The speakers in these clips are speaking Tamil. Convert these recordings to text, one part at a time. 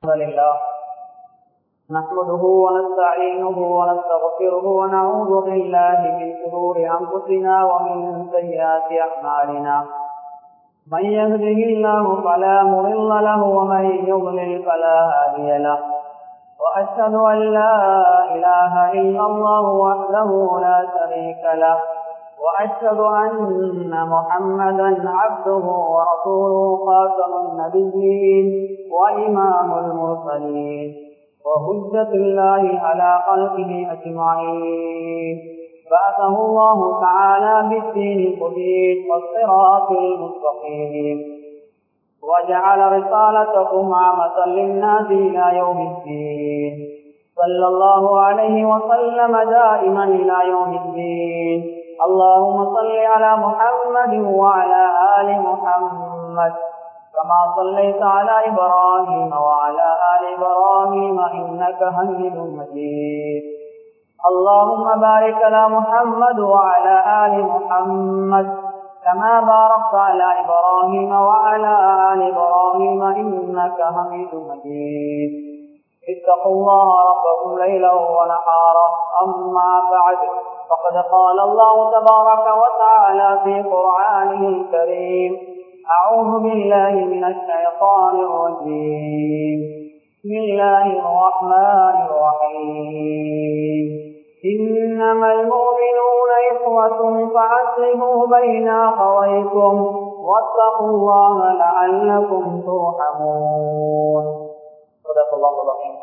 الحمد لله نحمده ونستعينه ونستغفره ونعوذ بالله من شرور أنفسنا ومن سيئات أعمالنا من يهده الله فلا مضل له ومن يضلل فلا هادي له وأشهد أن لا إله إلا الله وحده لا شريك له وأشهد أن محمدا عبده ورسوله خاتم النبيين وإمام المرسلين وهجة الله على خلقه أجمعين بعثه الله تعالى بالدين المبين والصراط المستقيم وجعل رسالتكم عامة للناس إلى يوم الدين صلى الله عليه وسلم دائما إلى يوم الدين اللهم صل على محمد وعلى آل محمد كما صليت على إبراهيم وعلى آل إبراهيم إنك حميد مجيد اللهم بارك على محمد وعلى آل محمد كما باركت على إبراهيم وعلى آل إبراهيم إنك حميد مجيد اتقوا الله ربكم ليلا ونهارا أما بعد فقد قال الله تبارك وتعالى في قرآنه الكريم أعوذ بالله من الشيطان الرجيم بسم الله الرحمن الرحيم إنما المؤمنون إخوة فأصلحوا بين أخويكم واتقوا الله لعلكم ترحمون صدق الله العظيم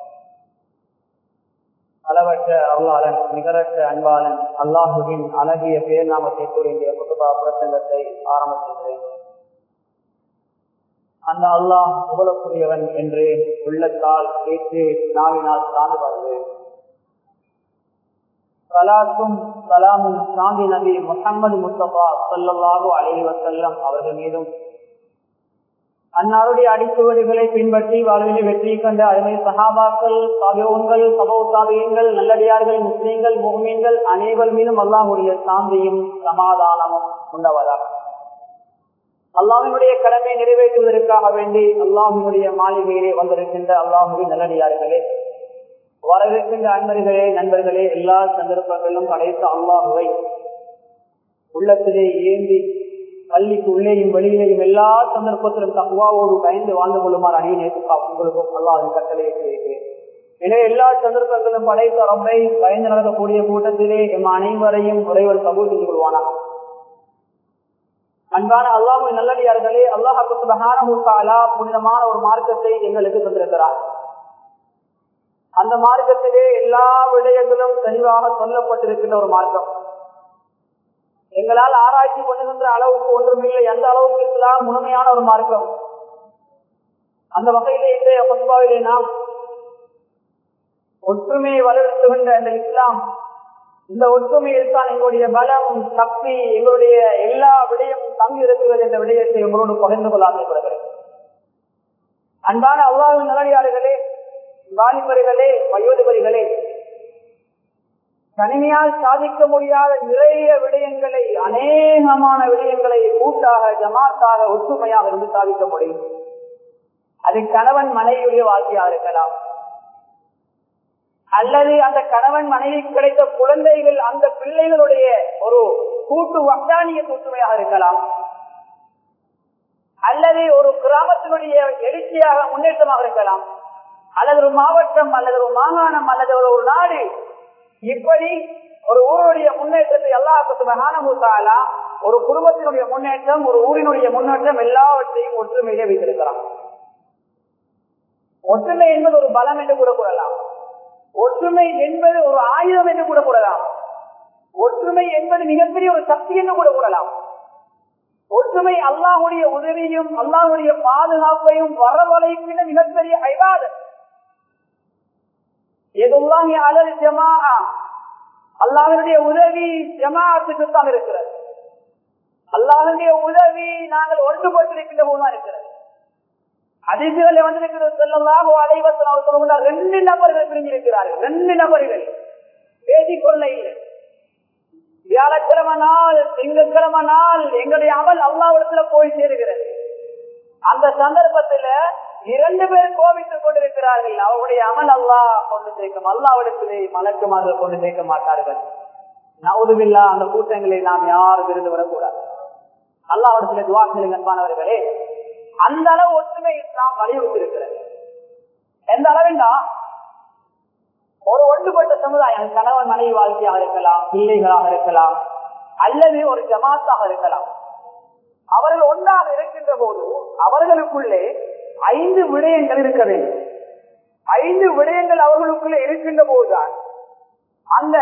அளவற்ற அருளாளன் நிகரற்ற அன்பாளன் அல்லாஹுவின் அழகிய பேர் நாமத்தை கூறிய குத்துபா பிரசங்கத்தை ஆரம்பிக்கின்றேன் அந்த அல்லாஹ் புகழக்கூடியவன் என்று உள்ளத்தால் கேட்டு நாவினால் சார்ந்து வருவேன் சலாத்தும் சலாமும் சாந்தி நபி முகமது முஸ்தபா சொல்லல்லாஹு அலி வசல்லம் அவர்கள் மீதும் அன்னாருடைய அடிச்சுவடுகளை பின்பற்றி வாழ்வில் வெற்றி கண்ட அருமை சகாபாக்கள் சபோன்கள் சபோசாபியங்கள் நல்லடியார்கள் முஸ்லீம்கள் முகமீன்கள் அனைவர் மீதும் அல்லாஹுடைய சாந்தியும் சமாதானமும் உண்டவதாக அல்லாஹினுடைய கடமை நிறைவேற்றுவதற்காக வேண்டி அல்லாஹினுடைய மாளிகையிலே வந்திருக்கின்ற அல்லாஹுவின் நல்லடியார்களே வரவிருக்கின்ற அன்பர்களே நண்பர்களே எல்லா சந்தர்ப்பங்களிலும் படைத்த அல்லாஹுவை உள்ளத்திலே ஏந்தி பள்ளிக்கு உள்ளேயும் வெளியிலேயும் எல்லா சந்தர்ப்பத்திலும் தக்குவாவோடு பயந்து வாழ்ந்து கொள்ளுமாறு அணி நேற்றுக்கா உங்களுக்கும் அல்லாஹின் கட்டளை இருக்கிறேன் எனவே எல்லா சந்தர்ப்பங்களும் படைத்த ரப்பை பயந்து நடக்கக்கூடிய கூட்டத்திலே எம் அனைவரையும் உறைவர் கபூல் செய்து கொள்வானா அன்பான அல்லாஹு நல்லடியார்களே அல்லாஹாலா புனிதமான ஒரு மார்க்கத்தை எங்களுக்கு தந்திருக்கிறார் அந்த மார்க்கத்திலே எல்லா விடயங்களும் தெளிவாக சொல்லப்பட்டிருக்கின்ற ஒரு மார்க்கம் எங்களால் ஆராய்ச்சி பண்ணுகின்ற அளவுக்கு ஒன்றுமில்லை எந்த அளவுக்கு இஸ்லாம் முழுமையான ஒரு மார்க்கம் அந்த வகையிலே இன்றைய பொதுவாவிலே நாம் ஒற்றுமையை வலியுறுத்துகின்ற இந்த இஸ்லாம் இந்த ஒற்றுமையில் தான் எங்களுடைய பலம் சக்தி எங்களுடைய எல்லா விடயமும் தங்கி இருக்கிறது என்ற விடயத்தை உங்களோடு பகிர்ந்து கொள்ள ஆசைப்படுகிறேன் அன்பான அவ்வாறு நல்லடியார்களே வாலிபர்களே வயோதிபரிகளே தனிமையால் சாதிக்க முடியாத நிறைய விடயங்களை அநேகமான விடயங்களை கூட்டாக ஜமாத்தாக ஒற்றுமையாக இருந்து சாதிக்க முடியும் அது கணவன் மனைவியுடைய வாழ்க்கையாக இருக்கலாம் அல்லது அந்த கணவன் மனைவி கிடைத்த குழந்தைகள் அந்த பிள்ளைகளுடைய ஒரு கூட்டு வட்டானிய ஒற்றுமையாக இருக்கலாம் அல்லது ஒரு கிராமத்தினுடைய எழுச்சியாக முன்னேற்றமாக இருக்கலாம் அல்லது ஒரு மாவட்டம் அல்லது ஒரு மாகாணம் அல்லது ஒரு நாடு இப்படி ஒரு ஊருடைய முன்னேற்றத்தை எல்லா ஒரு குடும்பத்தினுடைய முன்னேற்றம் ஒரு ஊரினுடைய முன்னேற்றம் எல்லாவற்றையும் ஒற்றுமையிலே வைத்திருக்கிறான் ஒற்றுமை என்பது ஒரு பலம் என்று கூட கூறலாம் ஒற்றுமை என்பது ஒரு ஆயுதம் என்று கூட கூறலாம் ஒற்றுமை என்பது மிகப்பெரிய ஒரு சக்தி என்று கூட கூறலாம் ஒற்றுமை அல்லாஹுடைய உதவியும் அல்லாஹுடைய பாதுகாப்பையும் வரவழைக்கின்ற மிகப்பெரிய ஐவாதம் எதுல்லாஹி அலல் ஜமா அல்லாஹனுடைய உதவி ஜமாத்துக்கு தான் இருக்கிறது அல்லாஹனுடைய உதவி நாங்கள் ஒன்றுபட்டிருக்கின்ற போதுதான் இருக்கிறது அதிர்ச்சிகளை வந்திருக்கிறது செல்லமாக அலைவசன் ரெண்டு நபர்கள் பிரிஞ்சிருக்கிறார்கள் ரெண்டு நபர்கள் பேசிக்கொள்ள இல்லை வியாழக்கிழமை நாள் திங்கட்கிழமை நாள் எங்களுடைய அமல் அல்லாவிடத்துல போய் சேருகிறது அந்த சந்தர்ப்பத்துல இரண்டு பேர் கோபித்துக் கொண்டிருக்கிறார்கள் அவருடைய அமல் அல்லாஹ் கொண்டு சேர்க்கும் அல்லாவிடத்திலே மலக்குமாக கொண்டு சேர்க்க மாட்டார்கள் நவுதுவில்லா அந்த கூட்டங்களை நாம் யாரும் விருந்து வரக்கூடாது அல்லாவிடத்திலே துவா செய்யுங்க அன்பானவர்களே அந்த அளவு ஒற்றுமை இஸ்லாம் வலியுறுத்தி இருக்கிறது எந்த அளவுண்டா ஒரு ஒன்றுபட்ட சமுதாயம் கணவன் மனைவி வாழ்க்கையாக இருக்கலாம் பிள்ளைகளாக இருக்கலாம் அல்லது ஒரு ஜமாத்தாக இருக்கலாம் அவர்கள் ஒன்றாக இருக்கின்ற போது அவர்களுக்குள்ளே ஐந்து விடயங்கள் இருக்க வேண்டும் ஐந்து விடயங்கள் அவர்களுக்குள்ளே இருக்கின்ற போதுதான் அந்த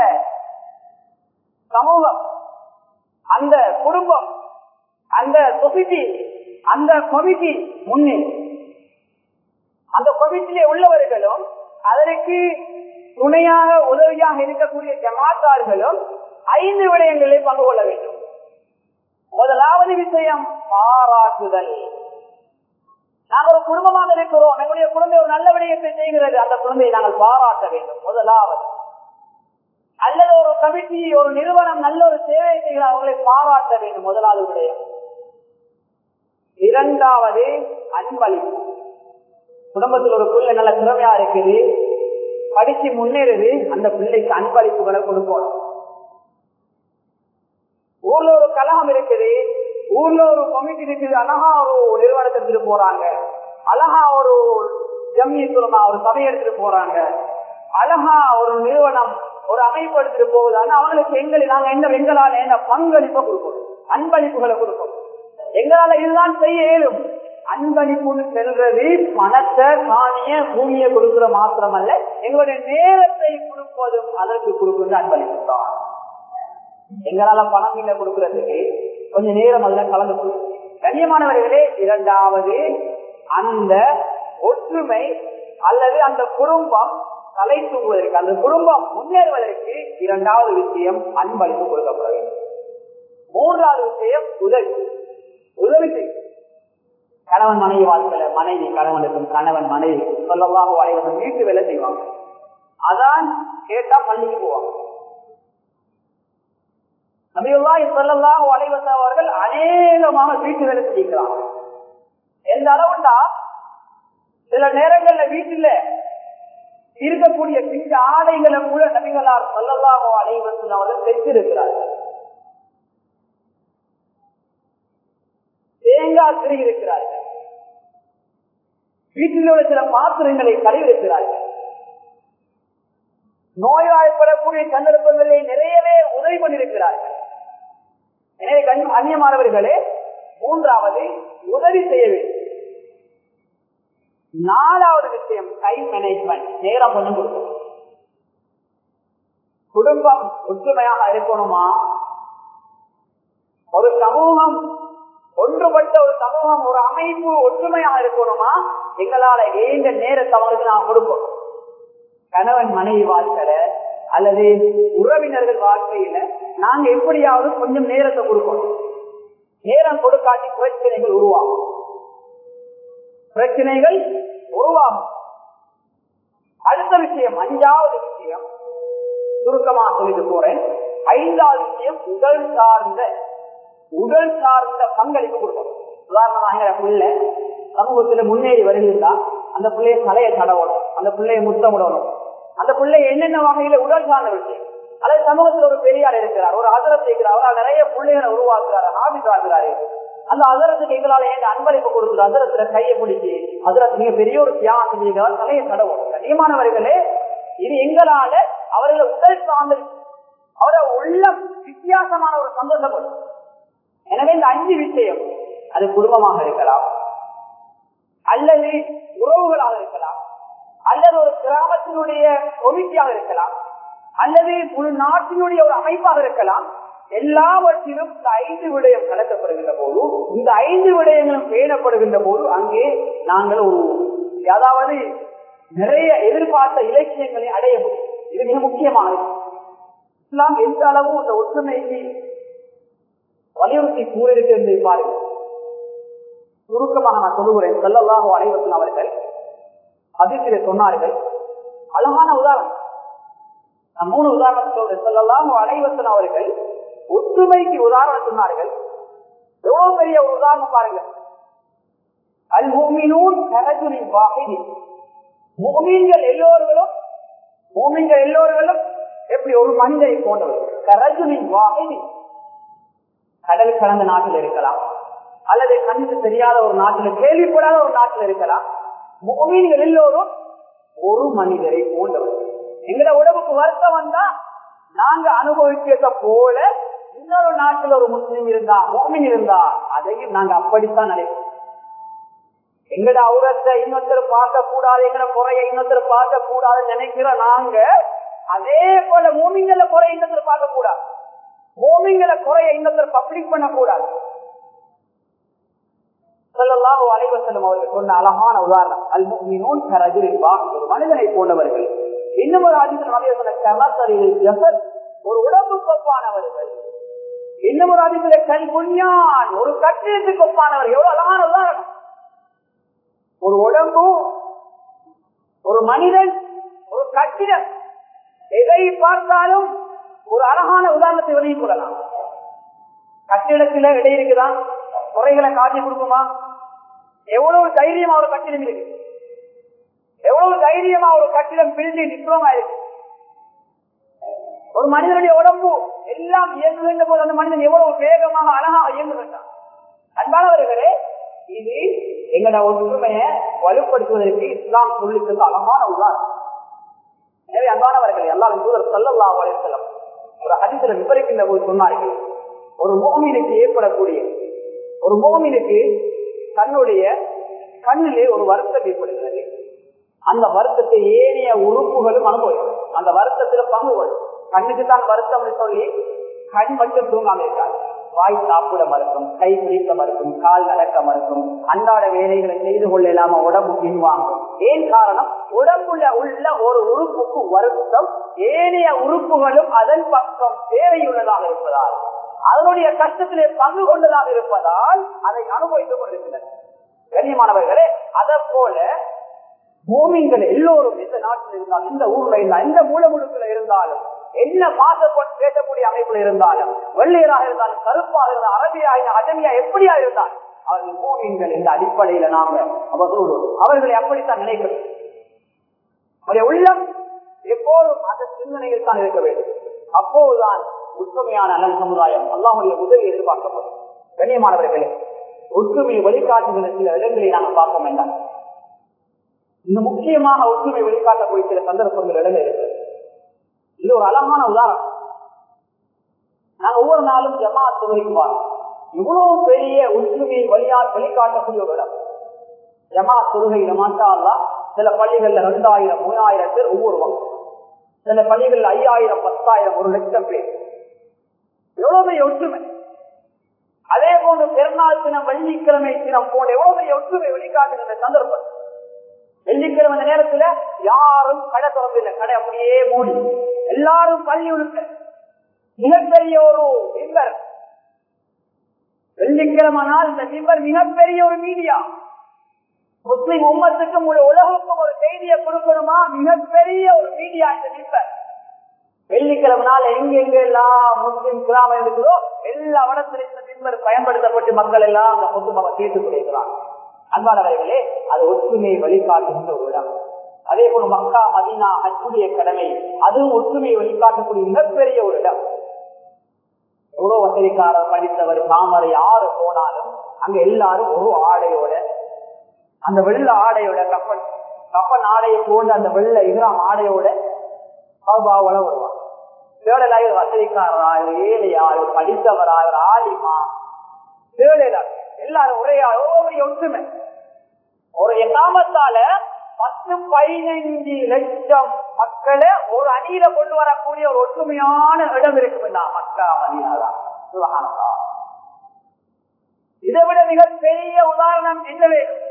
சமூகம் அந்த குடும்பம் அந்த சொசைட்டி அந்த கொமிட்டி முன்னே அந்த கொமிட்டிலே உள்ளவர்களும் அதற்கு துணையாக உதவியாக இருக்கக்கூடிய ஜமாத்தார்களும் ஐந்து விடயங்களில் பங்கு கொள்ள வேண்டும் முதலாவது விஷயம் பாராட்டுதல் நாங்கள் ஒரு குடும்பமாக இருக்கிறோம் எங்களுடைய குழந்தை ஒரு நல்ல விடயத்தை செய்கிறது அந்த குழந்தையை நாங்கள் பாராட்ட வேண்டும் முதலாவது அல்லது ஒரு கமிட்டி ஒரு நிறுவனம் நல்ல ஒரு சேவை செய்கிற அவர்களை பாராட்ட வேண்டும் முதலாவது விடயம் இரண்டாவது அன்பளிப்பு குடும்பத்தில் ஒரு பிள்ளை நல்ல திறமையா இருக்குது படிச்சு முன்னேறுது அந்த பிள்ளைக்கு அன்பளிப்புகளை கொடுக்கணும் ஊர்ல ஒரு கலகம் இருக்குது ஊர்ல ஒரு கமிட்டி இருக்குது அழகா ஒரு நிறுவனத்தை எடுத்துட்டு போறாங்க அழகா ஒரு ஜம்மி சொல்லமா ஒரு சபை எடுத்துட்டு போறாங்க அழகா ஒரு நிறுவனம் ஒரு அமைப்பு எடுத்துட்டு போகுது ஆனா அவங்களுக்கு எங்களை நாங்க என்ன எங்களால என்ன பங்களிப்பை கொடுக்கணும் அன்பளிப்புகளை கொடுக்கணும் எங்களால இதுதான் செய்ய இயலும் அன்பளிப்புன்னு செல்றது பணத்தை காணிய பூமியை கொடுக்கிற மாத்திரம் அல்ல எங்களுடைய நேரத்தை கொடுப்பதும் அதற்கு கொடுக்கின்ற அன்பளிப்பு தான் எங்களால பணம் இல்ல கொடுக்கறதுக்கு கொஞ்சம் நேரம் அதுல கலந்து கண்ணியமானவர்களே இரண்டாவது அந்த ஒற்றுமை அல்லது அந்த குடும்பம் தலை தூங்குவதற்கு அந்த குடும்பம் முன்னேறுவதற்கு இரண்டாவது விஷயம் அன்பளிப்பு கொடுக்கப்பட வேண்டும் மூன்றாவது விஷயம் உதவி உதவி செய்யும் கணவன் மனைவி வாழ்க்கையில மனைவி கணவனுக்கும் கணவன் மனைவி சொல்லலாம் வாய்வர்கள் வீட்டு வேலை செய்வாங்க அதான் கேட்டா பள்ளிக்கு போவாங்க நபியுல்லாஹி ஸல்லல்லாஹு அலைஹி வஸல்லம் அவர்கள் அநேகமாக வீட்டு வேலை செய்கிறாங்க எந்த அளவுண்டா சில நேரங்கள்ல வீட்டுல இருக்கக்கூடிய பிஞ்ச ஆடைகளை கூட நபிகளார் ஸல்லல்லாஹு அலைஹி வஸல்லம் அவர்கள் தைத்திருக்கிறார்கள் தேங்காய் திருகி இருக்கிறார்கள் வீட்டில் உள்ள சில பாத்திரங்களை கழுவிருக்கிறார்கள் நோய்வாய்ப்படக்கூடிய சந்தர்ப்பங்களில் நிறையவே உதவி பண்ணிருக்கிறார்கள் எனவே கண் அந்நியமானவர்களே மூன்றாவது உதவி செய்ய வேண்டும் நாலாவது விஷயம் டைம் மேனேஜ்மெண்ட் நேரம் கொஞ்சம் கொடுக்கணும் குடும்பம் ஒற்றுமையாக இருக்கணுமா ஒரு சமூகம் ஒன்றுபட்ட ஒரு சமூகம் ஒரு அமைப்பு ஒற்றுமையாக இருக்கணுமா எங்களால ஏந்த நேரத்தை அவருக்கு நான் கொடுக்கணும் கணவன் மனைவி வாழ்க்கையில அல்லது உறவினர்கள் வாழ்க்கையில நாங்க எப்படியாவது கொஞ்சம் நேரத்தை கொடுக்கணும் நேரம் கொடுக்காட்டி பிரச்சனைகள் உருவாகும் பிரச்சனைகள் உருவாகும் அடுத்த விஷயம் அஞ்சாவது விஷயம் சுருக்கமாக சொல்லிட்டு போறேன் ஐந்தாவது விஷயம் உடல் சார்ந்த உடல் சார்ந்த பங்களிப்பு கொடுக்கணும் உதாரணமாக பிள்ளை சமூகத்துல முன்னேறி வருகிறதா அந்த பிள்ளைய தலையை தடவணும் அந்த பிள்ளைய முத்தமிடணும் அந்த பிள்ளை என்னென்ன வகையில உடல் சார்ந்த விஷயம் அல்லது சமூகத்தில் ஒரு பெரியார் இருக்கிறார் ஒரு அதரத்தை இருக்கிறார் அவரால் நிறைய பிள்ளைகளை உருவாக்குறாரு ஆபிஸ் ஆகுறாரு அந்த அதரத்துக்கு எங்களால ஏன் அன்பளிப்பு கொடுக்குற அதரத்துல கையை பிடிச்சி அதரத்து நீங்க பெரிய ஒரு தியாகம் செஞ்சீங்க தலையை தடவணும் கண்ணியமானவர்களே இது எங்களால அவர்களை உடல் சார்ந்த அவரை உள்ளம் வித்தியாசமான ஒரு சந்தோஷப்படும் எனவே இந்த அஞ்சு விஷயம் அது குடும்பமாக இருக்கலாம் அல்லது உறவுகளாக இருக்கலாம் அல்லது ஒரு கிராமத்தினுடைய ஒழுங்கியாக இருக்கலாம் அல்லது ஒரு நாட்டினுடைய ஒரு அமைப்பாக இருக்கலாம் எல்லாவற்றிலும் இந்த ஐந்து விடயம் கலக்கப்படுகின்ற போது இந்த ஐந்து விடயங்களும் பேணப்படுகின்ற போது அங்கே நாங்கள் ஒரு அதாவது நிறைய எதிர்பார்த்த இலக்கியங்களை அடைய முடியும் இது மிக முக்கியமானது இஸ்லாம் எந்த அளவு இந்த ஒற்றுமைக்கு வலியுறுத்தி கூறியிருக்கு என்பதை பாருங்கள் சுருக்கமாக நான் சொல்லுகிறேன் செல்லல்லாக அனைவரும் அவர்கள் அதிர்ச்சியை சொன்னார்கள் அழகான உதாரணம் நான் மூணு உதாரணம் சொல்றேன் செல்லல்லாக அனைவசன் அவர்கள் ஒற்றுமைக்கு உதாரணம் சொன்னார்கள் எவ்வளவு பெரிய ஒரு உதாரணம் பாருங்க அல் மூமினூன் கரஜுலின் வாஹிதி மூமீன்கள் எல்லோர்களும் மூமீன்கள் எல்லோர்களும் எப்படி ஒரு மனிதரை போன்றவர் கரஜுலின் வாஹிதி கடல் கடந்த நாட்டில் இருக்கலாம் அல்லது கண்ணுக்கு தெரியாத ஒரு நாட்டில் கேள்விப்படாத ஒரு நாட்டில் இருக்கலாம் மூமீன்கள் எல்லோரும் ஒரு மனிதரை போன்றவர் எங்கட உடம்புக்கு வருத்தம் வந்தா நாங்க அனுபவிக்கிறத போல இன்னொரு நாட்டில் ஒரு முஸ்லீம் இருந்தா மோமின் இருந்தா அதையும் நாங்க அப்படித்தான் நினைப்போம் எங்கட அவுரத்தை இன்னொருத்தர் பார்க்க கூடாது எங்கட குறைய இன்னொருத்தர் பார்க்க கூடாது நினைக்கிற நாங்க அதே போல மூமிங்கள குறை இன்னொருத்தர் பார்க்க கூடாது மூமிங்கள குறைய இன்னொருத்தர் பப்ளிக் பண்ண கூடாது சொல்லலாம் அலைவசலம் அவர்கள் சொன்ன அழகான உதாரணம் அல் மூமினூன் கரஜுலின் வாஹித் ஒரு மனிதனை போன்றவர்கள் இன்னும் ஒரு அதிசயம் நிறைய சொன்ன கலத்தறிவில் ஜசத் ஒரு உடம்பு கொப்பானவர்கள் இன்னும் ஒரு அதிசய கல் புண்ணியான் ஒரு கட்டிடத்துக்கு ஒப்பானவர் எவ்வளவு அழகான உதாரணம் ஒரு உடம்பு ஒரு மனிதன் ஒரு கட்டிடம் எதை பார்த்தாலும் ஒரு அழகான உதாரணத்தை வெளியே கொள்ளலாம் கட்டிடத்துல இடை இருக்குதான் குறைகளை காட்டி கொடுக்குமா எவ்வளவு தைரியமா ஒரு கட்டிடம் இருக்கு எவ்வளவு தைரியமா ஒரு கட்டிடம் பிரிஞ்சு டிப்ளமா இருக்கு ஒரு மனிதனுடைய உடம்பு எல்லாம் இயங்குகின்ற போது அந்த மனிதன் எவ்வளவு வேகமாக அழகாக இயங்குகின்றான் அன்பானவர்களே இது எங்களோட ஒற்றுமையை வலுப்படுத்துவதற்கு இஸ்லாம் சொல்லித்தந்த அழகான உதாரணம் எனவே அன்பானவர்கள் எல்லாரும் தூதர் சொல்லல்லா செல்லம் ஒரு அதிசல விவரிக்கின்ற போது சொன்னார்கள் ஒரு மோமினுக்கு ஏற்படக்கூடிய ஒரு மோமினுக்கு தன்னுடைய கண்ணிலே ஒரு வருத்தம் ஏற்படுகிறது அந்த வருத்தத்தை ஏனைய உறுப்புகளும் அனுபவிக்கும் அந்த வருத்தத்துல பங்கு கொள்ளும் கண்ணுக்கு தான் வருத்தம் சொல்லி கண் மட்டும் தூங்காம இருக்காது வாய் சாப்பிட மறுக்கும் கை பிடிக்க மறுக்கும் கால் நடக்க மறுக்கும் அன்றாட வேலைகளை செய்து கொள்ள இல்லாம உடம்பு பின்வாங்கும் ஏன் காரணம் உடம்புல உள்ள ஒரு உறுப்புக்கு வருத்தம் ஏனைய உறுப்புகளும் அதன் பக்கம் தேவையுள்ளதாக இருப்பதால் அதனுடைய கஷ்டத்திலே பங்கு கொண்டதாக இருப்பதால் அதை அனுபவித்துக் கொண்டிருக்கின்றனர் கண்ணியமானவர்களே அதை போல பூமிகள் எல்லோரும் எந்த நாட்டில் இருந்தாலும் எந்த ஊர்ல இருந்தாலும் எந்த மூலமுழுக்குல இருந்தாலும் என்ன பாசப்பட்டு பேசக்கூடிய அமைப்புல இருந்தாலும் வெள்ளையராக இருந்தாலும் கருப்பாக இருந்தாலும் அரபியா அஜமியா எப்படியா இருந்தாலும் அவர்கள் பூமிகள் என்ற அடிப்படையில நாம அவர்கள் அவர்களை அப்படித்தான் நினைக்கிறோம் அவருடைய உள்ளம் எப்போதும் அந்த சிந்தனையில் தான் இருக்க வேண்டும் அப்போதுதான் ஒற்றுமையான நல்ல சமுதாயம் அல்லாஹுடைய உதவி எதிர்பார்க்கப்படும் கண்ணியமானவர்களே ஒற்றுமையை வழிகாட்டுகிற சில இடங்களை நாங்கள் பார்க்க வேண்டாம் இந்த முக்கியமாக ஒற்றுமை வெளிக்காட்டக்கூடிய சில சந்தர்ப்பங்கள் இடங்கள் இருக்கு இது ஒரு அழகான உதாரணம் நாங்க ஒவ்வொரு நாளும் ஜமா தொழுகைக்கு வரோம் இவ்வளவு பெரிய ஒற்றுமையை வழியா வெளிக்காட்டக்கூடிய ஒரு இடம் ஜமா தொழுகையில மாற்றா சில பள்ளிகள்ல ரெண்டாயிரம் மூணாயிரம் பேர் ஒவ்வொரு வகுப்பு சில பள்ளிகள்ல ஐயாயிரம் பத்தாயிரம் ஒரு லட்சம் பேர் எவ்வளவு பெரிய ஒற்றுமை அதே போன்று பெருநாள் தினம் வெள்ளிக்கிழமை தினம் போன்ற எவ்வளவு பெரிய ஒற்றுமை வெளிக்காட்டுகின்ற சந்தர்ப்பம் வெள்ளிக்கிழமை நேரத்துல யாரும் கடை திறந்தில்லை கடை அப்படியே மூடி எல்லாரும் பள்ளி உழுக்க மிகப்பெரிய ஒரு மிம்பர் வெள்ளிக்கிழமை நாள் இந்த மிம்பர் மிகப்பெரிய ஒரு மீடியா முஸ்லிம் உம்மத்துக்கும் ஒரு உலகுக்கும் ஒரு செய்தியை கொடுக்கணுமா மிகப்பெரிய ஒரு மீடியா இந்த மிம்பர் வெள்ளிக்கிழமை நாள் எங்க எங்க எல்லாம் முஸ்லிம் கிராமம் இருக்குதோ எல்லா இடத்திலும் இந்த மிம்பர் பயன்படுத்தப்பட்டு மக்கள் எல்லாம் அந்த பொதுமக தீர்த்து கொண்டிருக்கிறாங்க அன்பானவர்களே அது ஒற்றுமையை வழிகாட்டுகின்ற ஒரு இடம் அதே போல மக்கா மதினா அச்சுடைய கடமை அதுவும் ஒற்றுமையை வழிகாட்டக்கூடிய மிகப்பெரிய ஒரு இடம் எவ்வளவு வசதிக்காரர் படித்தவர் மாமர் யாரு போனாலும் அங்க எல்லாரும் ஒரு ஆடையோட அந்த வெள்ள ஆடையோட கப்பல் கப்பல் ஆடையை போன்ற அந்த வெள்ள இகிராம் ஆடையோட சௌபாவோட வருவாங்க தேடலாக வசதிக்காரரா ஏழையா படித்தவரா ஆலிமா தேடலா எல்லாரும் ஒரே ஒவ்வொரு ஒற்றுமை ஒரு எண்ணாமத்தால பத்து பதினைஞ்சு லட்சம் மக்களை ஒரு அணியில கொண்டு வரக்கூடிய ஒரு ஒற்றுமையான இடம் இருக்கு மக்கா மதினாதான் இதை விட மிக பெரிய உதாரணம் என்ன வேணும்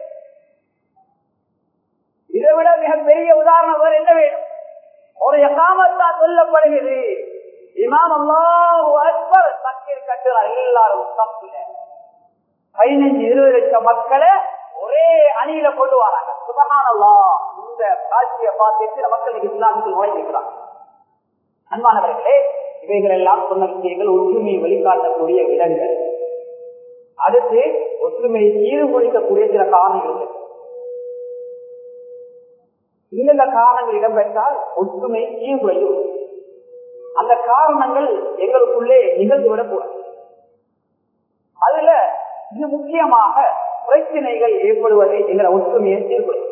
இதை விட மிக பெரிய உதாரணம் வேறு என்ன வேணும் ஒரு எகாமத்தா சொல்லப்படுகிறது இமாம் அல்லாஹ் அக்பர் தக்கீர் கட்டுறார் எல்லாரும் தப்புல பதினஞ்சு இருபது லட்சம் மக்களை ஒரே அணியில கொண்டு வராங்க சுபகானல்லா இந்த காட்சியை பார்த்து சில மக்களுக்கு இஸ்லாமுக்கு நுழைந்திருக்கிறாங்க அன்பானவர்களே இவைகள் எல்லாம் சொன்ன விஷயங்கள் ஒற்றுமையை வெளிக்காட்டக்கூடிய இடங்கள் அடுத்து ஒற்றுமையை சீர்குலைக்கக்கூடிய சில காரணங்கள் இருக்கு இந்தந்த காரணங்கள் இடம்பெற்றால் ஒற்றுமை சீர்குலையும் அந்த காரணங்கள் எங்களுக்குள்ளே நிகழ்ந்து விடக்கூடாது அதுல மிக முக்கியமாக பிரச்சனைகள் ஏற்படுவதை எங்களை ஒற்றுமையை சீர்குலைக்கும்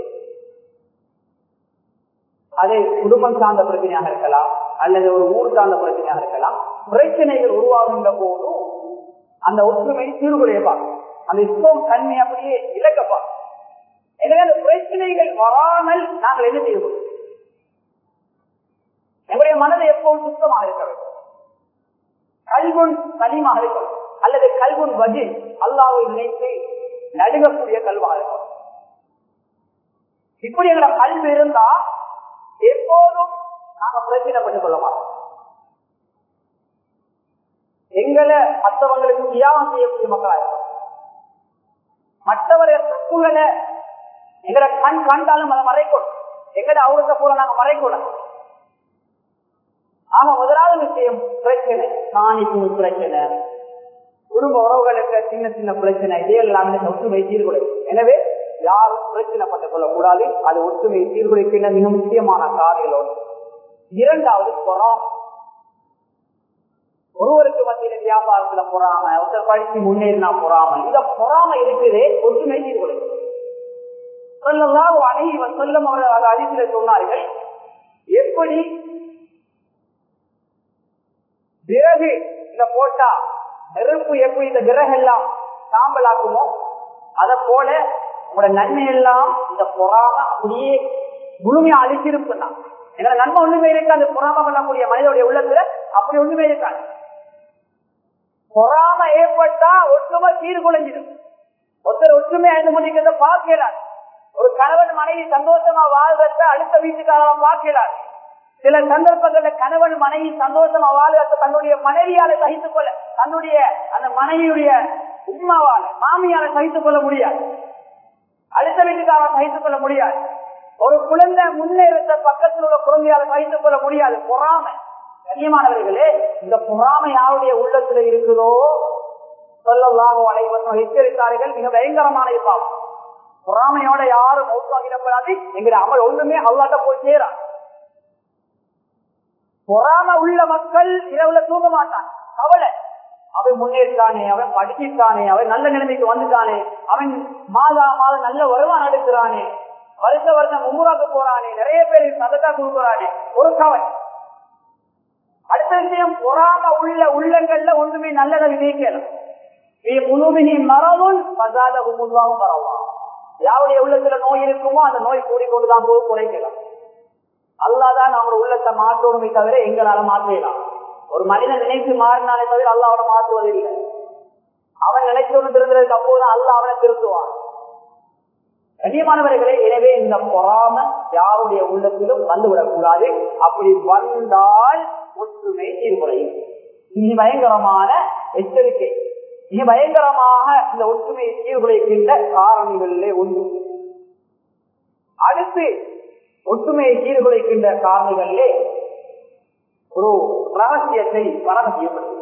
அதை குடும்பம் சார்ந்த பிரச்சனையாக இருக்கலாம் அல்லது ஒரு ஊர் சார்ந்த பிரச்சனையாக இருக்கலாம் பிரச்சனைகள் உருவாகின்ற போதும் அந்த ஒற்றுமை சீர்குலையப்பா அந்த இஸ்லாம் தன்மை அப்படியே இழக்கப்பா எனவே அந்த பிரச்சனைகள் வராமல் நாங்கள் என்ன செய்வோம் எங்களுடைய மனதை எப்போதும் சுத்தமாக இருக்க வேண்டும் கல்குன் சலிமாக இருக்கும் அல்லது கல்குன் வஜில் அல்லாவை நினைத்து நடுங்கக்கூடிய கல்வாக இருக்கும் இப்படி எங்களோட கல்வி இருந்தா எப்போதும் நாங்க பிரச்சனைப்பட்டுக் கொள்ள மாட்டோம் எங்களை மற்றவங்களுக்கு தியாகம் செய்யக்கூடிய மக்களா இருக்கும் மற்றவரை தப்புகளை எங்களை கண் கண்டாலும் அதை மறைக்கணும் எங்கட அவருக்கு போல நாங்க மறைக்கூடாது ஆக முதலாவது விஷயம் பிரச்சனை காணிப்பு பிரச்சனை குடும்ப உறவுகளுக்கு சின்ன சின்ன பிரச்சனை இதையெல்லாம் ஒற்றுமை சீர்குலைக்கும் எனவே யாரும் பிரச்சனைப்பட்டுக் கொள்ளக்கூடாது அது ஒற்றுமை சீர்குலைக்கின்ற மிக முக்கியமான காரியங்களோடு இரண்டாவது பொறாம் ஒருவருக்கு மத்தியில வியாபாரத்துல பொறாம ஒருத்தர் படிச்சு முன்னேறினா பொறாம இத பொறாம இருக்குதே ஒற்றுமை சீர்குலைக்கும் சொல்லலாம் அழகி சொல்லும் அவர்கள் அதிசல சொன்னார்கள் எப்படி விறகு இந்த போட்டா நெருப்பு எப்படி இந்த விறகெல்லாம் சாம்பலாக்குமோ அத போல உங்களோட நன்மை எல்லாம் இந்த பொறாம அப்படியே முழுமையா அழிச்சிருக்குன்னா எங்களை நன்மை ஒண்ணுமே இருக்காது பொறாம பண்ணக்கூடிய மனிதனுடைய உள்ளத்துல அப்படி ஒண்ணுமே இருக்காது பொறாம ஏற்பட்டா ஒற்றுமை சீர்குலைஞ்சிடும் ஒருத்தர் ஒற்றுமை அழிந்து முடிக்கிறத பார்க்கலாது ஒரு கணவன் மனைவி சந்தோஷமா வாழ்வத அடுத்த வீட்டுக்காரன் பார்க்கலாது சில சந்தர்ப்பங்கள்ல கணவன் மனைவி சந்தோஷமா வாழ்வத தன்னுடைய மனைவியால சகித்துக் கொள்ள தன்னுடைய அந்த மனைவியுடைய உண்மாவால மாமியால சகித்துக் கொள்ள முடியாது அடுத்த வீட்டுக்காரன் சகித்துக் கொள்ள முடியாது ஒரு குழந்தை முன்னேறத்த பக்கத்தில் உள்ள குழந்தையால சகித்துக் கொள்ள முடியாது பொறாமை கண்ணியமானவர்களே இந்த பொறாமை யாருடைய உள்ளத்துல இருக்குதோ சொல்லலாம் அனைவரும் எச்சரித்தார்கள் மிக பயங்கரமான பாவம் பொறாமையோட யாரும் மௌத்தாகிடப்படாது எங்கிற அமல் ஒண்ணுமே அல்லாட்ட போய் சேரா பொறாம உள்ள மக்கள் இரவுல தூங்க மாட்டான் கவலை அவன் முன்னேற்றானே அவன் படிச்சிட்டானே அவன் நல்ல நிலைமைக்கு வந்துட்டானே அவன் மாதா மாதம் நல்ல வருமானம் எடுக்கிறானே வருஷ வருஷம் உமுறாக்க போறானே நிறைய பேர் சதக்கா கொடுக்குறானே ஒரு கவலை அடுத்த விஷயம் பொறாம உள்ள உள்ளங்கள்ல ஒன்றுமே நல்லதை விதைக்கலாம் முழுமினி மரவும் பசாத உமுதாவும் பரவலாம் யாருடைய உள்ளத்துல நோய் இருக்குமோ அந்த நோய் கூடிக்கொண்டுதான் போது குறைக்கலாம் அல்லாதான் நம்மளோட உள்ளத்தை மாற்றணுமே தவிர எங்களால மாற்றலாம் ஒரு மனிதன் நினைத்து மாறினாலே தவிர அல்ல அவனை மாற்றுவதில்லை அவன் நினைச்சொன்னு திருந்ததுக்கு அப்போதுதான் அல்ல அவனை திருத்துவான் கண்ணியமானவர்களே எனவே இந்த பொறாம யாருடைய உள்ளத்திலும் வந்துவிடக் கூடாது அப்படி வந்தால் ஒற்றுமை சீர்குறையும் இது பயங்கரமான எச்சரிக்கை மிக பயங்கரமாக இந்த ஒற்றுமையை சீர்குலைக்கின்ற காரணிகளிலே ஒன்று அடுத்து ஒற்றுமையை சீர்குலைக்கின்ற காரணிகளிலே ஒரு ரகசியத்தை பரவ செய்யப்படுகிறது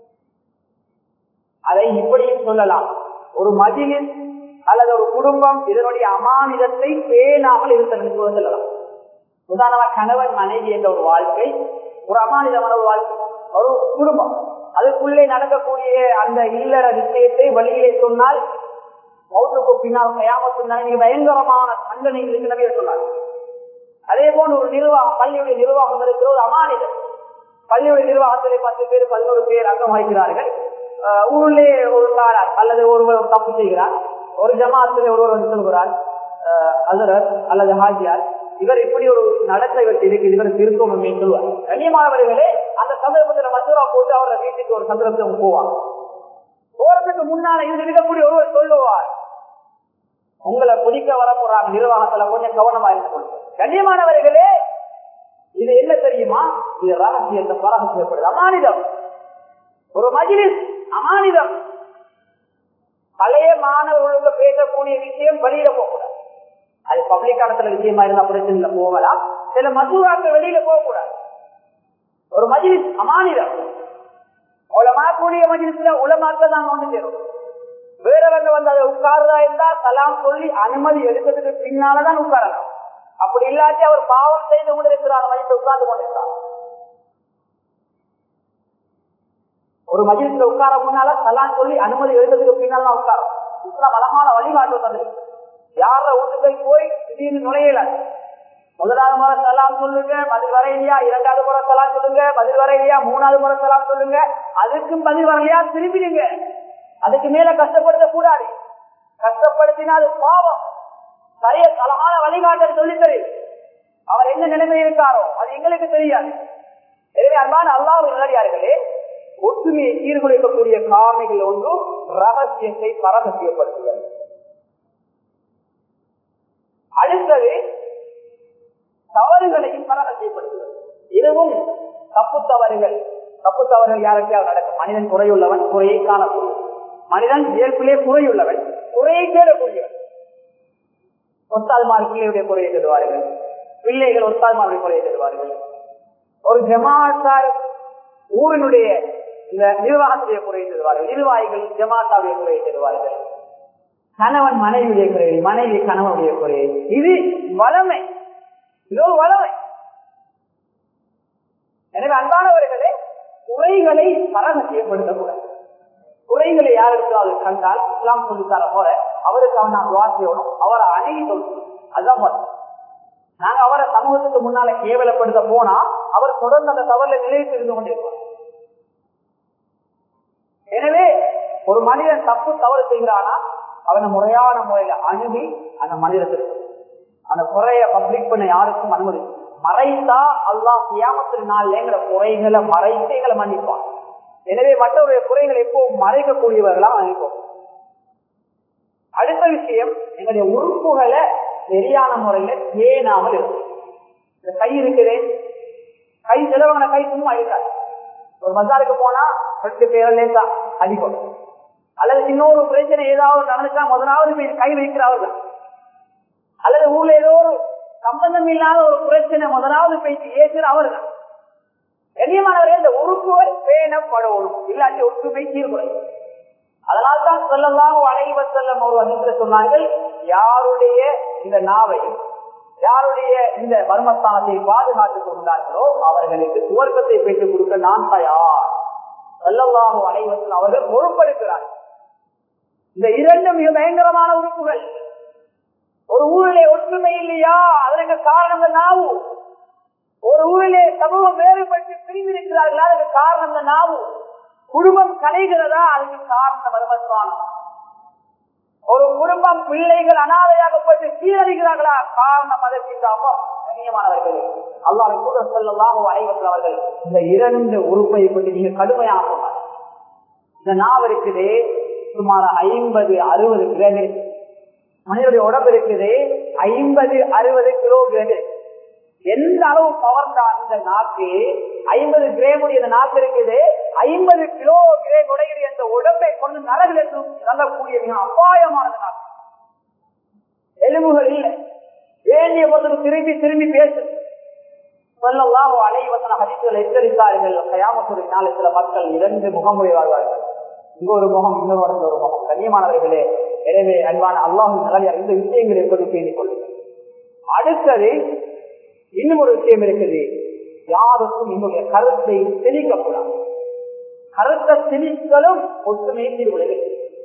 அதை இப்படியும் சொல்லலாம் ஒரு மதிலில் அல்லது ஒரு குடும்பம் இதனுடைய அமானிதத்தை பேணாமல் இருத்தல் சொல்லலாம் உதாரணமா கணவன் மனைவி என்ற ஒரு வாழ்க்கை ஒரு அமானிதமான ஒரு வாழ்க்கை ஒரு குடும்பம் அதுக்குள்ளே நடக்கக்கூடிய அந்த இல்லற விஷயத்தை வழியிலே சொன்னால் மௌத்துக்கு பின்னால் கயாமத்து மிக பயங்கரமான தண்டனைகள் இருக்கிறவே சொன்னார் அதே போன்று ஒரு நிர்வாகம் பள்ளியுடைய நிர்வாகம் இருக்கிற ஒரு அமானிதம் பள்ளியுடைய நிர்வாகத்திலே பத்து பேர் பதினோரு பேர் அங்கம் வகிக்கிறார்கள் ஊரிலே ஒரு சாரார் அல்லது ஒருவர் தப்பு செய்கிறார் ஒரு ஜமாத்திலே ஒருவர் வந்து சொல்கிறார் அசரர் அல்லது ஹாஜியார் இவர் இப்படி ஒரு நடத்தை இவர் இருக்கு இவர் திருக்கணும் சொல்லுவார் கண்ணியமானவர்களே அந்த சந்தர்ப்பத்தில் மசூரா போட்டு அவரோட வீட்டுக்கு ஒரு சந்தர்ப்பத்தை போவார் போறதுக்கு முன்னால இது இருக்கக்கூடிய ஒருவர் சொல்லுவார் உங்களை பிடிக்க வர போறாங்க நிர்வாகத்துல கொஞ்சம் கவனமா இருந்து கொள்ளுங்க கண்ணியமானவர்களே இது என்ன தெரியுமா இது ரகசியத்தை பரகம் செய்யப்படுது அமானிதம் ஒரு மஜிலிஸ் அமானிதம் பழைய மாணவர்களுக்கு பேசக்கூடிய விஷயம் வெளியில போகக்கூடாது அது பப்ளிக் இடத்துல விஷயமா இருந்தா பிரச்சனை போகலாம் சில மசூராக்கள் வெளியில போகக்கூடாது ஒரு மஜிலிஸ் அமானிதம் உலமா கூடிய மஜிலிஸ்ல உலமாக்கள் தான் ஒன்று சேரும் வேறவங்க வந்து அதை உட்காருதா இருந்தா சலாம் சொல்லி அனுமதி எடுக்கிறதுக்கு பின்னாலதான் உட்காரலாம் அப்படி இல்லாட்டி அவர் பாவம் செய்து கொண்டு இருக்கிறார் மதித்து உட்கார்ந்து கொண்டிருக்கிறார் ஒரு மதியத்துல உட்கார முன்னால சலாம் சொல்லி அனுமதி எடுக்கிறதுக்கு பின்னால் தான் உட்காரும் இஸ்லாம் அழகான வழிகாட்டு தந்து யார வீட்டுக்கு போய் திடீர்னு நுழையல முதலாவது முறை சலாம் சொல்லுங்க பதில் வர இல்லையா இரண்டாவது முறை சலாம் சொல்லுங்க பதில் வர இல்லையா மூணாவது முறை சலாம் சொல்லுங்க அதுக்கும் பதில் வரலையா திரும்பிடுங்க அதுக்கு மேல கஷ்டப்படுத்த கூடாது கஷ்டப்படுத்தினா அது பாவம் சரிய அழகான வழிகாட்டல் சொல்லி தெரியும் அவர் என்ன நிலைமை இருக்காரோ அது எங்களுக்கு தெரியாது எனவே அன்பான அல்லாஹ் நல்லடியார்களே ஒற்றுமையை சீர்குலைக்கக்கூடிய காரணிகள் ஒன்றும் ரகசியத்தை பரகசியப்படுத்துதல் அடுத்தது தவறுகளையும் பரகசியப்படுத்துதல் இதுவும் தப்பு தவறுகள் தப்பு தவறுகள் யாருக்காவது நடக்கும் மனிதன் குறையுள்ளவன் குறையை காணக்கூடிய மனிதன் இயற்பிலே குறையுள்ளவன் குறையை தேடக்கூடியவன் ஒத்தால்மார் பிள்ளையுடைய குறையை தேடுவார்கள் பிள்ளைகள் ஒத்தால்மாருடைய குறையை தேடுவார்கள் ஒரு ஜமாத்தார் ஊரினுடைய இந்த நிர்வாகத்துடைய குறையை தருவார்கள் நிர்வாகிகள் ஜமாத்தாவுடைய குறையை தருவார்கள் கணவன் மனைவியுடைய குறை மனைவி கணவனுடைய குறை இது வளமை இதோ வளமை எனவே அன்பானவர்களே குறைகளை பரமசியப்படுத்தக்கூடாது குறைகளை யாருக்கு அது கண்டால் இஸ்லாம் சொல்லித்தர போல அவருக்கு அவன் நான் வாசியோடும் அவரை அணுகி சொல்லணும் அதுதான் முறை நாங்க அவரை சமூகத்துக்கு முன்னால கேவலப்படுத்த போனா அவர் தொடர்ந்து அந்த தவறுல நிலைத்து இருந்து கொண்டிருப்பார் எனவே ஒரு மனிதன் தப்பு தவறு செய்கிறானா அவனை முறையான முறையில அணுகி அந்த மனிதத்திற்கு அந்த குறைய பப்ளிக் பண்ண யாருக்கும் அனுமதி மறைத்தா அல்லாஹ் கியாமத்து நாள்ங்கிற குறைகளை மறைத்து எங்களை மன்னிப்பான் எனவே மற்றவருடைய குறைகளை எப்பவும் மறைக்கக்கூடியவர்களா அனுப்போம் அடுத்த விஷயம் எங்களுடைய உறுப்புகளை சரியான முறையில ஏனாமல் இருக்கும் இந்த கை இருக்குது கை சிலவங்க கை சும்மா இருக்காது ஒரு மசாலுக்கு போனா ரெண்டு பேர் லேசா அடிக்கும் அல்லது இன்னொரு பிரச்சனை ஏதாவது நடந்துச்சா முதலாவது போய் கை வைக்கிறவர்கள் அல்லது ஊர்ல ஏதோ ஒரு சம்பந்தம் இல்லாத ஒரு பிரச்சனை முதலாவது பேசி ஏசுற அவர்கள் கண்ணியமானவர்கள் இந்த உறுப்புகள் பேணப்படணும் இல்லாட்டி ஒற்றுமை சீர்குலையும் அதனால்தான் சொல்லலாம் அலைவ செல்லம் ஒரு வசத்தில் சொன்னார்கள் யாருடைய இந்த நாவையும் யாருடைய இந்த மர்மஸ்தானத்தை பாதுகாத்துக் கொண்டார்களோ அவர்களுக்கு சுவர்க்கத்தை பெற்றுக் கொடுக்க நான் தயார் செல்லல்லாஹு அலைவசல் அவர்கள் பொறுப்பெடுக்கிறார்கள் இந்த இரண்டு மிக பயங்கரமான உறுப்புகள் ஒரு ஊரிலே ஒற்றுமை இல்லையா அதற்கு காரணம் இந்த நாவு ஒரு ஊரிலே சமூகம் வேறுபட்டு பிரிந்திருக்கிறார்களா அதுக்கு காரணம் இந்த நாவு குடும்பம் கலைகிறதா அதுக்கு காரணம் மர்மஸ்தானம் ஒரு குடும்பம் பிள்ளைகள் அனாதையாகப்பட்டு சீரழிகிறார்களா காரணம் அதற்கு கண்ணியமானவர்களே அல்லாஹ் கூட சொல்லலாம் அனைவர்கள் அவர்கள் இந்த இரண்டு உறுப்பை கொண்டு நீங்க கடுமையாக சொன்னார் இந்த நாவ் இருக்குது சுமார் ஐம்பது அறுபது கிரேடு மனிதனுடைய உடம்பு இருக்குது ஐம்பது அறுபது கிலோ கிரேடு எந்த அளவு பவர் தான் இந்த நாக்கு ஐம்பது கிரேமுடைய இந்த நாக்கு இருக்குது ஐம்பது கிலோ கிரே உடையுடைய அந்த உடம்பை கொண்டு நரகில் தள்ளக்கூடிய மிக அபாயமானது நாக்கு எலும்புகள் இல்லை வேண்டிய பொழுது திரும்பி திரும்பி பேசு சொல்லலாம் அலைவசன ஹரிசுகளை எச்சரித்தார்கள் கயாமத்துறை நாளை சில மக்கள் இரண்டு முகமுறை வாழ்வார்கள் இங்க ஒரு முகம் இன்னொரு இடத்துல ஒரு முகம் கண்ணியமானவர்களே எனவே அன்பான அல்லாஹும் நிலையா இந்த விஷயங்களை எப்படி பேசிக் கொள்ளுங்கள் அடுத்தது இன்னும் ஒரு விஷயம் இருக்குது யாருக்கும் என்னுடைய கருத்தை தெளிக்கக்கூடாது கருத்தை திணிக்கலும் ஒற்றுமை தீர்வுகளை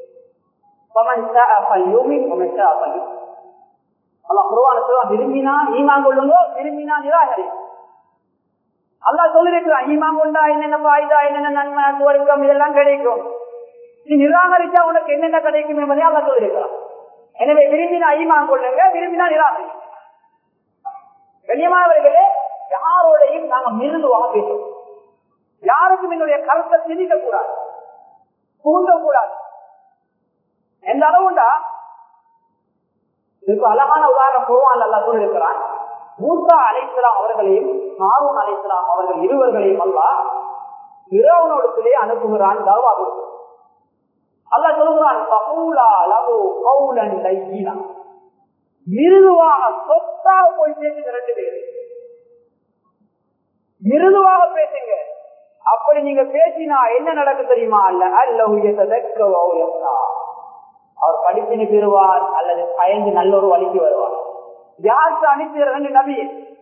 விரும்பினா ஈமான் கொள்ளுங்கோ விரும்பினா நிராகரி அல்லா சொல்லிருக்கிறான் ஈமான் கொண்டா என்னென்ன பாய்தா என்னென்ன நன்மை சுவர்க்கம் இதெல்லாம் கிடைக்கும் நீ நிராகரிச்சா உனக்கு என்னென்ன கிடைக்கும் என்பதை அல்லா சொல்லிருக்கிறான் எனவே விரும்பினா ஈமான் கொள்ளுங்க விரும்பினா நிராகரி கண்ணியமானவர்களே யாரோடையும் நாங்க மிருதுவாக பேசுவோம் யாருக்கும் என்னுடைய கருத்தை திணிக்க கூடாது தூண்ட கூடாது எந்த அளவுண்டா இதுக்கு அழகான உதாரணம் குருவான் அல்லா சொல்லியிருக்கிறான் மூசா அலைசலாம் அவர்களையும் ஹாரூன் அலைசலாம் அவர்கள் இருவர்களையும் அல்லா இரவனோடத்திலே அனுப்புகிறான் தவா கொடுக்கிறான் அல்லா சொல்லுகிறான் பகூலா லகு கவுலன் லையினா மிருதுவாக சொத்தாக போய் பேசுங்க ரெண்டு பேரு மிருதுவாக பேசுங்க அப்படி நீங்க பேசினா என்ன நடக்கு தெரியுமா அல்ல அல்ல படிப்பினை பெறுவார் அல்லது பயந்து நல்ல ஒரு வழிக்கு வருவார் யாருக்கு அனுப்பிடுறாங்க நபி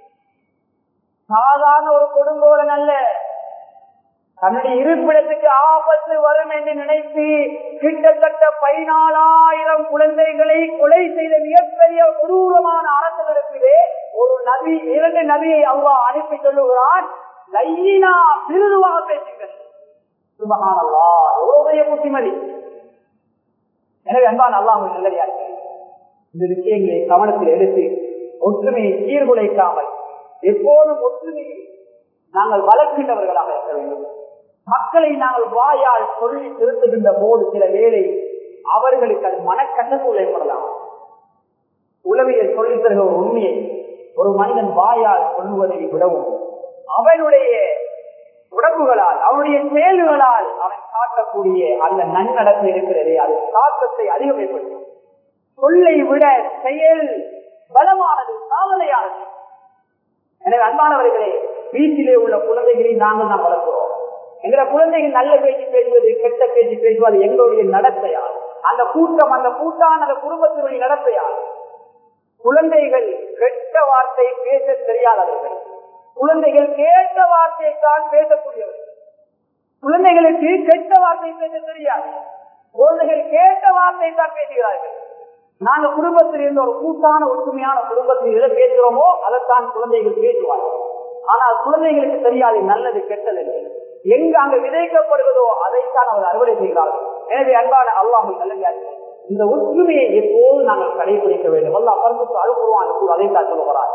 சாதாரண ஒரு கொடுங்கோலன் அல்ல தன்னுடைய இருப்பிடத்துக்கு ஆபத்து வரும் என்று நினைத்து கிட்டத்தட்ட பதினாலாயிரம் குழந்தைகளை கொலை செய்த மிகப்பெரிய கொடூரமான அரசர்களுக்கு ஒரு நபி இரண்டு நபியை அவ்வா அனுப்பி சொல்லுகிறான் லையினா மிருதுவாக பேசுங்கள் சுபகானல்லா எவ்வளவு புத்திமதி எனவே அன்பான் அல்லா உங்களுக்கு நல்லடியார்கள் இந்த விஷயங்களை கவனத்தில் எடுத்து ஒற்றுமையை சீர்குலைக்காமல் எப்போதும் ஒற்றுமையை நாங்கள் வளர்க்கின்றவர்களாக இருக்க வேண்டும் மக்களை நாங்கள் வாயால் சொல்லி திருத்துகின்ற போது சில வேளை அவர்களுக்கு அது மனக்கசப்பு ஏற்படலாம் உளவியல் சொல்லித் தருகிற ஒரு உண்மையை ஒரு மனிதன் வாயால் சொல்லுவதை விடவும் அவனுடைய உடம்புகளால் அவனுடைய செயல்களால் அவன் காட்டக்கூடிய அந்த நன்னடத்தை இருக்கிறதே அது தாக்கத்தை அதிகம் ஏற்படுத்தும் சொல்லை விட செயல் பலமானது சாதனையானது எனவே அன்பானவர்களே வீட்டிலே உள்ள குழந்தைகளை நாங்கள் நாம் வளர்க்கிறோம் எங்களை குழந்தைகள் நல்ல பேச்சு பேசுவது கெட்ட பேச்சு பேசுவது எங்களுடைய நடத்தையால் அந்த கூட்டம் அந்த கூட்டான அந்த குடும்பத்தினுடைய நடத்தையால் குழந்தைகள் கெட்ட வார்த்தை பேச தெரியாதவர்கள் குழந்தைகள் கேட்ட வார்த்தையை தான் பேசக்கூடியவர்கள் குழந்தைகளுக்கு கெட்ட வார்த்தை பேச தெரியாது குழந்தைகள் கேட்ட வார்த்தை தான் பேசுகிறார்கள் நாங்க குடும்பத்தில் இருந்த ஒரு கூட்டான ஒற்றுமையான குடும்பத்தில் எதை பேசுகிறோமோ அதைத்தான் குழந்தைகள் பேசுவார்கள் ஆனால் குழந்தைகளுக்கு தெரியாது நல்லது கெட்டது எங்க அங்க விதைக்கப்படுவதோ அதைத்தான் அவர் அறுவடை செய்கிறார்கள் எனவே அன்பான அல்லாஹு நல்லதார்கள் இந்த ஒற்றுமையை எப்போது நாங்கள் கடைபிடிக்க வேண்டும் அல்லா பருவத்து அழுப்புவான் அதைத்தான் சொல்லுகிறார்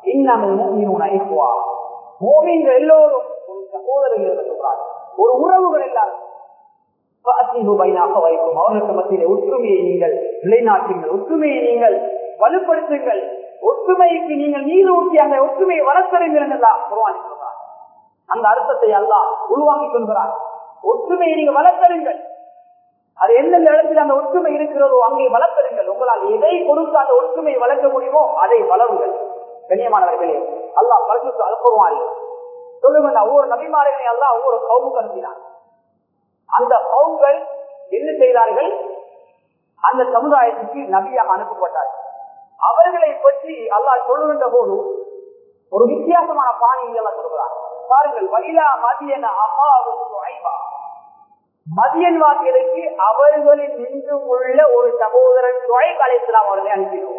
இன்னும் எல்லோரும் ஒரு சகோதரர்கள் சொல்றார் ஒரு உறவுகள் எல்லாரும் வைக்கும் அவர்களுக்கு மத்தியிலே ஒற்றுமையை நீங்கள் நிலைநாட்டுங்கள் ஒற்றுமையை நீங்கள் வலுப்படுத்துங்கள் ஒற்றுமைக்கு நீங்கள் நீர் ஊற்றி அந்த ஒற்றுமையை வளர்த்தருங்கள் என்றெல்லாம் குருவானி சொல்றார் அந்த அர்த்தத்தை எல்லாம் உருவாக்கி கொள்கிறார் ஒற்றுமையை நீங்க வளர்த்தருங்கள் அது எந்தெந்த இடத்தில் அந்த ஒற்றுமை இருக்கிறதோ அங்கே வளர்த்தருங்கள் உங்களால் எதை கொடுத்து அந்த ஒற்றுமையை வளர்க்க முடியுமோ அதை வளருங்கள் கண்ணியமானவர்களே அல்லாஹ் பரிசுத்து அனுப்புவான் சொல்லுங்க ஒவ்வொரு நபிமாரையும் எல்லாம் ஒவ்வொரு கவுமுக்கு அனுப்பினான் அந்த கவுங்கள் என்ன செய்தார்கள் அந்த சமுதாயத்துக்கு நபியாக அனுப்பப்பட்டார்கள் அவர்களை பற்றி அல்லாஹ் சொல்லுகின்ற போது ஒரு வித்தியாசமான பாணியில் சொல்கிறார் பாருங்கள் வயிலா மதியன அகாவும் ஐபா மதியன் வாக்கியருக்கு அவர்களில் நின்று உள்ள ஒரு சகோதரன் துறை கலைத்தலாம் அவர்களை அனுப்பினோம்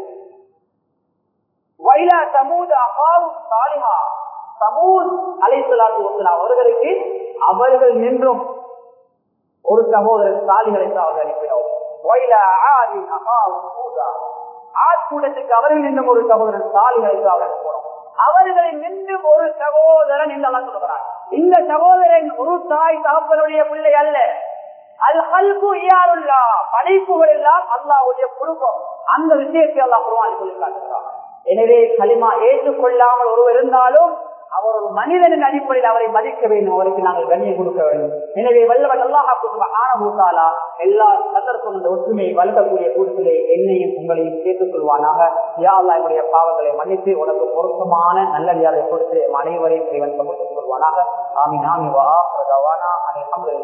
வைலா சமூத அகாவும் சாலிஹா சமூத் அலைசலாத்து வசலாம் அவர்களுக்கு அவர்கள் நின்றும் ஒரு சகோதரன் சாலிகளை அவர்கள் அனுப்பினோம் வைலா ஆதின் அகாவும் பூதா ஆட்கூட்டத்துக்கு அவர்கள் நின்றும் ஒரு சகோதரன் சாலிகளை அவர்கள் அனுப்பினோம் அவர்களில் நின்று ஒரு சகோதரன் என்று அல்லா சொல்கிறார் இந்த சகோதரன் ஒரு தாய் தகப்பனுடைய பிள்ளை அல்ல அல் கல்பு இயாருல்லா படைப்புகள் எல்லாம் அல்லாவுடைய குடும்பம் அந்த விஷயத்தை அல்லா குருவானி சொல்லி காட்டுகிறார் எனவே களிமா ஏற்றுக்கொள்ளாமல் ஒருவர் இருந்தாலும் அவர் ஒரு மனிதனின் அடிப்படையில் அவரை மதிக்க வேண்டும் அவருக்கு நாங்கள் கண்ணியம் கொடுக்க வேண்டும் எனவே வல்லவன் அல்லாஹாலா எல்லா சந்தர்ப்பம் இந்த ஒற்றுமையை வளர்க்கக்கூடிய கூட்டத்திலே என்னையும் உங்களையும் சேர்த்துக் கொள்வானாக யா அல்லா என்னுடைய பாவங்களை மன்னித்து உனக்கு பொருத்தமான நல்லடியாரை கொடுத்து அனைவரையும் இவன் சமர்ப்பித்துக் கொள்வானாக ஆமி நாமி வா அனை